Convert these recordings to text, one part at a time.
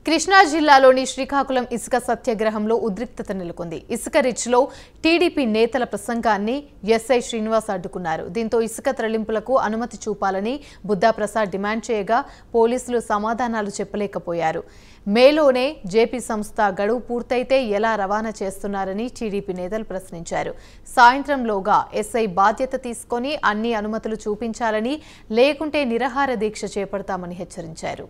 కృష్ణా జిల్లాలోని శ్రీకాకుళం ఇసుక సత్యాగ్రహంలో ఉద్రిక్తత నెలకొంది ఇసుక రిచ్లో టీడీపీ నేతల ప్రసంగాన్ని ఎస్ఐ శ్రీనివాస్ అడ్డుకున్నారు దీంతో ఇసుక తరలింపులకు అనుమతి చూపాలని బుద్దా ప్రసాద్ డిమాండ్ చేయగా పోలీసులు సమాధానాలు చెప్పలేకపోయారు మేలోనే జేపీ సంస్థ గడువు పూర్తయితే ఎలా రవాణా చేస్తున్నారని టీడీపీ నేతలు ప్రశ్నించారు సాయంత్రంలోగా ఎస్ఐ బాధ్యత తీసుకొని అన్ని అనుమతులు చూపించాలని లేకుంటే నిరాహార దీక్ష చేపడతామని హెచ్చరించారు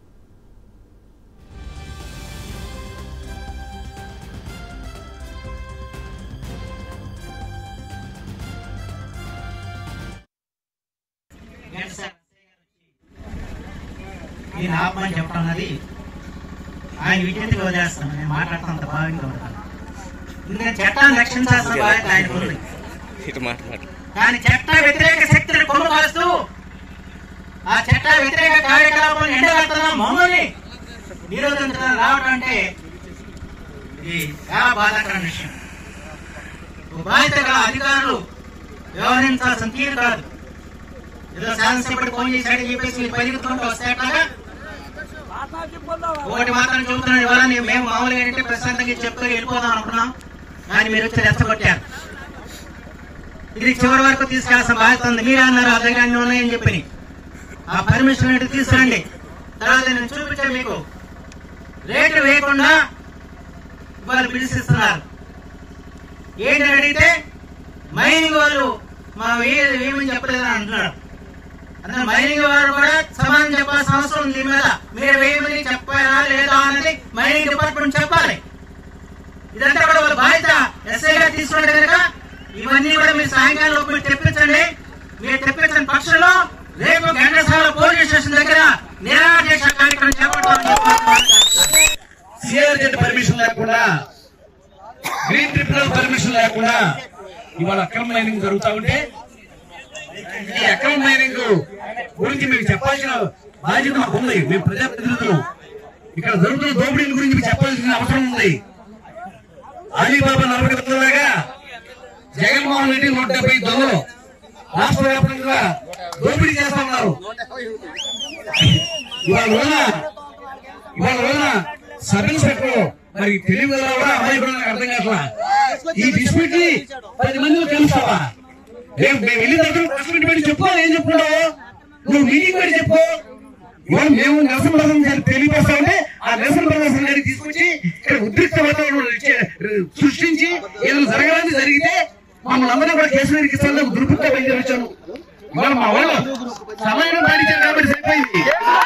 నేను ఆపమని చెప్పడం అన్నది ఆయన విజ్ఞతకి వదిలేస్తాను నేను మాట్లాడతాను అంత భావంగా ఉంటాను ఎందుకంటే చట్టాన్ని రక్షించాల్సిన బాధ్యత ఆయనకు ఉంది ఇటు మాట్లాడు కానీ చట్ట వ్యతిరేక శక్తిని కొనుగోలుస్తూ ఆ చట్ట వ్యతిరేక కార్యకలాపాలను ఎండగడుతున్న మమ్మల్ని నిరోధించడం రావడం అంటే ఇది చాలా బాధాకరమైన విషయం ఒక బాధ్యత గల అధికారులు వ్యవహరించాల్సిన తీరు కాదు ఏదో శాసనసభ్యుడు ఫోన్ చేశాడని చెప్పేసి మీరు పరిగెత్తుకుంటూ వస్తే ఎట్లాగా ఒకటి మాత్రం చెబుతున్నాను ఇవాళ నేను- మేము మామూలుగా ఏంటంటే ప్రశాంతంగా చెప్తూ వెళ్ళిపోదాం అనుకున్నాం కానీ మీరు వచ్చి రెచ్చగొట్టారు ఇది చివరి వరకు తీసుకెళ్లాల్సిన బాధ్యత ఉంది మీరే అన్నారు ఆ దగ్గర అన్ని ఉన్నాయని చెప్పి ఆ పర్మిషన్ ఏంటి తీసుకురండి తర్వాత నేను చూపించాను మీకు రేటు వేయకుండా వాళ్ళు పిలిచిస్తున్నారు ఏంటని అడిగితే మైనింగ్ వాళ్ళు మా వే- ఏమని చెప్పలేదని అంటున్నారు అందులో మైనింగ్ వారు కూడా సమాధానం చెప్పాల్సిన అవసరం ఉంది దీని మీద మీరు వేయమని చెప్పారా లేదా అన్నది మైనింగ్ డిపార్ట్మెంట్ చెప్పాలి ఇదంతా కూడా వాళ్ళ బాధ్యత ఎస్ఐ గారు తీసుకుంటే కనుక ఇవన్నీ కూడా మీరు సాయంకాలం లోపు మీరు తెప్పించండి మీరు తెప్పించిన పక్షంలో రేపు గంటసాల పోలీస్ స్టేషన్ దగ్గర నిరాదేశ కార్యక్రమం చేపట్టాలని చెప్పి సిఆర్జెడ్ పర్మిషన్ లేకుండా గ్రీన్ ట్రిబ్యునల్ పర్మిషన్ లేకుండా ఇవాళ అక్రమ మైనింగ్ జరుగుతా ఉంటే ఈ అక్రమ మైనింగ్ గురించి మీకు చెప్పాల్సిన బాధ్యత మాకు ఉంది మేము ప్రజాప్రతినిధులు ఇక్కడ జరుగుతున్న దోపిడీల గురించి మీకు చెప్పాల్సిన అవసరం ఉంది అలీబాబా నలభై లాగా జగన్మోహన్ రెడ్డి నూట డెబ్బై దొంగలు రాష్ట్ర వ్యాప్తంగా దోపిడీ చేస్తా ఉన్నారు ఇవాళ రోజున ఇవాళ రోజున సబ్ ఇన్స్పెక్టర్ మరి తెలివి వల్ల కూడా అమాయకుడు నాకు అర్థం కావట్లా ఈ డిస్ప్యూట్ ని పది మందిలో తెలుస్తావా మేము మేము వెళ్ళిన తర్వాత ప్రెస్ మీట్ పెట్టి చెప్పు ఏం చెప్పుకున్నావు నువ్వు మీటింగ్ పెట్టి చెప్పు ఇవాళ మేము నిరసన ప్రదర్శన తెలియపరుస్తా ఉంటే ఆ నిరసన ప్రదర్శన గారికి తీసుకొచ్చి ఇక్కడ ఉద్రిక్త వాతావరణం ఇచ్చే- సృష్టించి ఏదైనా జరగడానికి జరిగితే మమ్మల్ని అందరినీ కూడా కేసు మీదకి ఇస్తాను దుర్బుద్ధి బయలుదేరించాను ఇవాళ మా వాళ్ళు సమయం పాటించారు కాబట్టి సరిపోయింది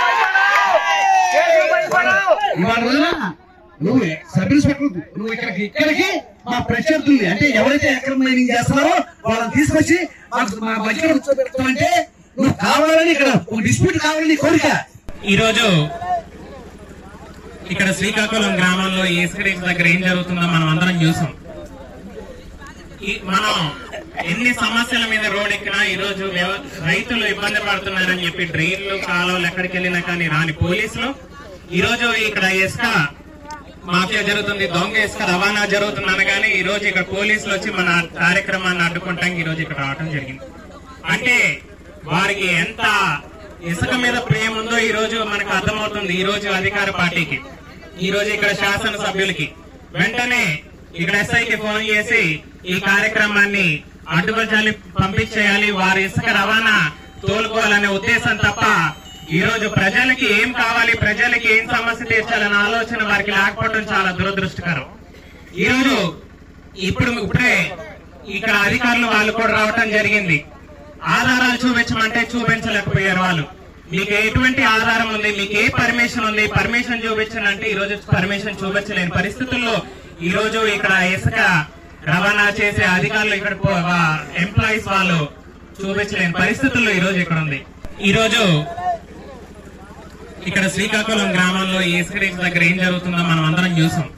ఇవాళ రోజున నువ్వు సబ్ ఇన్స్పెక్టర్ నువ్వు ఇక్కడికి ఇక్కడికి మా ప్రత్యర్థుల్ని అంటే ఎవరైతే అక్రమ మైనింగ్ చేస్తున్నారో వాళ్ళని తీసుకొచ్చి మాకు మా మధ్యలో కూర్చోబెడతామంటే నువ్వు కావాలని ఇక్కడ ఒక డిస్ప్యూట్ కావాలని నీ కోరిక ఈరోజు ఇక్కడ శ్రీకాకుళం గ్రామంలో ఈ ఇసుక దగ్గర ఏం జరుగుతుందో మనం అందరం చూసాం ఈ- మనం ఎన్ని సమస్యల మీద రోడ్ ఎక్కినా ఈ రోజు వ్యవ- రైతులు ఇబ్బంది పడుతున్నారని చెప్పి డ్రైన్లు కాలువలు ఎక్కడికి వెళ్ళినా కానీ రాని పోలీసులు ఈ రోజు ఇక్కడ ఇసుక మాఫియా జరుగుతుంది దొంగ ఇసుక రవాణా జరుగుతుంది అనగానే ఈ రోజు ఇక్కడ పోలీసులు వచ్చి మన కార్యక్రమాన్ని అడ్డుకుంటానికి ఈ రోజు ఇక్కడ రావడం జరిగింది అంటే వారికి ఎంత ఇసుక మీద ప్రేమ ఉందో ఈ రోజు మనకు అర్థమవుతుంది ఈ రోజు అధికార పార్టీకి ఈ రోజు ఇక్కడ శాసనసభ్యులకి వెంటనే ఇక్కడ ఎస్ఐకి ఫోన్ చేసి ఈ కార్యక్రమాన్ని అడ్డుపరచాలి పంపించేయాలి వారి ఇసుక రవాణా తోలుకోవాలనే ఉద్దేశం తప్ప ఈ రోజు ప్రజలకి ఏం కావాలి ప్రజలకి ఏం సమస్య తీర్చాలనే ఆలోచన వారికి లేకపోవడం చాలా దురదృష్టకరం ఈ రోజు ఇప్పుడు ఇప్పుడే ఇక్కడ అధికారులు వాళ్ళు కూడా రావటం జరిగింది ఆధారాలు చూపించమంటే చూపించలేకపోయారు వాళ్ళు మీకు ఎటువంటి ఆధారం ఉంది మీకు ఏ పర్మిషన్ ఉంది పర్మిషన్ చూపించనంటే ఈ రోజు పర్మిషన్ చూపించలేని పరిస్థితుల్లో ఈ రోజు ఇక్కడ ఇసుక రవాణా చేసే అధికారులు ఇక్కడ ఎంప్లాయీస్ వాళ్ళు చూపించలేని పరిస్థితుల్లో ఈ రోజు ఇక్కడ ఉంది ఈ రోజు ఇక్కడ శ్రీకాకుళం గ్రామంలో ఈ ఇసుక దగ్గర ఏం జరుగుతుందో మనం అందరం చూసాం